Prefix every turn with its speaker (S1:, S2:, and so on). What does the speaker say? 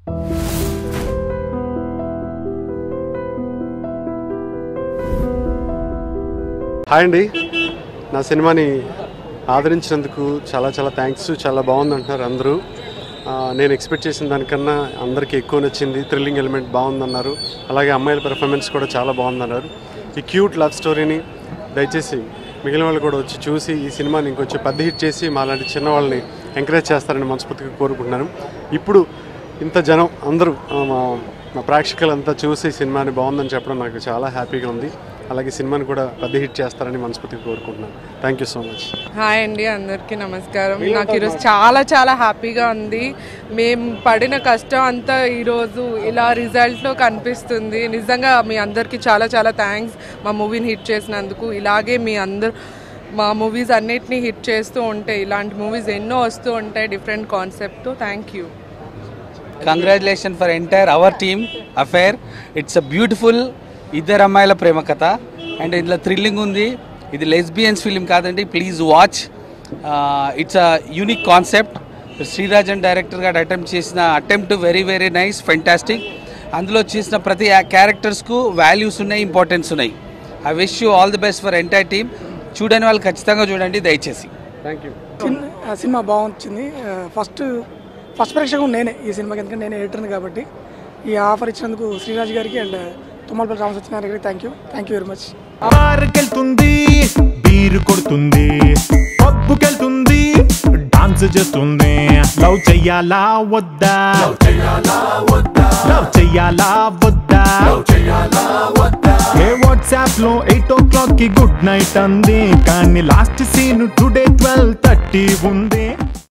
S1: hi అండి నా సినిమాని ఆదరించినందుకు చాలా చాలా థ్యాంక్స్ చాలా బాగుంది అంటున్నారు అందరూ ఆ, నేను ఎక్స్పెక్ట్ చేసిన దానికన్నా అందరికీ ఎక్కువ నచ్చింది థ్రిల్లింగ్ ఎలిమెంట్ బాగుందన్నారు అలాగే అమ్మాయిల పెర్ఫార్మెన్స్ కూడా చాలా బాగుందన్నారు ఈ క్యూట్ లవ్ స్టోరీని దయచేసి మిగిలిన వాళ్ళు కూడా వచ్చి చూసి ఈ సినిమాని ఇంకొంచెం పెద్ద హిట్ చేసి మా లాంటి చిన్న వాళ్ళని ఎంకరేజ్ చేస్తారని మనస్ఫూర్తిగా కోరుకుంటున్నాను ఇప్పుడు ఇంత జనం అందరూ ఆ, మా మా ప్రేక్షకులంతా చూసి ఈ సినిమాని బాగుందని చెప్పడం నాకు చాలా హ్యాపీగా ఉంది అలాగే సినిమాని కూడా పెద్ద హిట్ చేస్తారని మనస్ఫూర్తిగా కోరుకుంటున్నాను thank you so much
S2: hi అండి అందరికీ నమస్కారం నాకు ఈరోజు చాలా చాలా హ్యాపీగా ఉంది మేము పడిన కష్టం అంతా ఈరోజు ఇలా రిజల్ట్లో కనిపిస్తుంది నిజంగా మీ అందరికీ చాలా చాలా థ్యాంక్స్ మా మూవీని హిట్ చేసినందుకు ఇలాగే మీ అందరు మా మూవీస్ అన్నిటినీ హిట్ చేస్తూ ఉంటాయి ఇలాంటి మూవీస్ ఎన్నో వస్తూ ఉంటాయి డిఫరెంట్ కాన్సెప్ట్తో thank you
S3: congratulation for entire our team Affair it's a beautiful ఇద్దరు అమ్మాయిల ప్రేమ కథ అండ్ ఇందులో థ్రిల్లింగ్ ఉంది ఇది లెస్బియన్స్ ఫిలిం కాదండి please watch it's a unique concept Srirajan director గారు అటెంప్ట్ చేసిన attempt very very nice fantastic అందులో చేసిన ప్రతి క్యారెక్టర్స్కు వాల్యూస్ ఉన్నాయి ఇంపార్టెన్స్ ఉన్నాయి I wish you all the best for entire team చూడని వాళ్ళు ఖచ్చితంగా చూడండి దయచేసి
S1: థ్యాంక్ యూ
S4: సిన్- ఆ సినిమా బాగుంది ఫస్ట్ ఫస్ట్ ప్రేక్షకుడు నేనే ఈ సినిమాకి ఎందుకంటే నేనే ఎడిటర్ని కాబట్టి ఈ ఆఫర్ ఇచ్చినందుకు శ్రీరాజ్ గారికి అండ్ తుమ్మలపల్లి రామసత్యనారాయణ గారికి thank you thank you very much
S5: బార్కెళ్తుంది బీరు కొడుతుంది పబ్బుకెళ్తుంది డాన్స్ చేస్తుంది లవ్ చెయ్యాలా వద్దా లవ్ చెయ్యాలా వద్దా ఏ వాట్సాప్ లో ఎయిట్ ఓ క్లాక్ కి గుడ్ నైట్ అంది కానీ last seen today twelve thirty ఉంది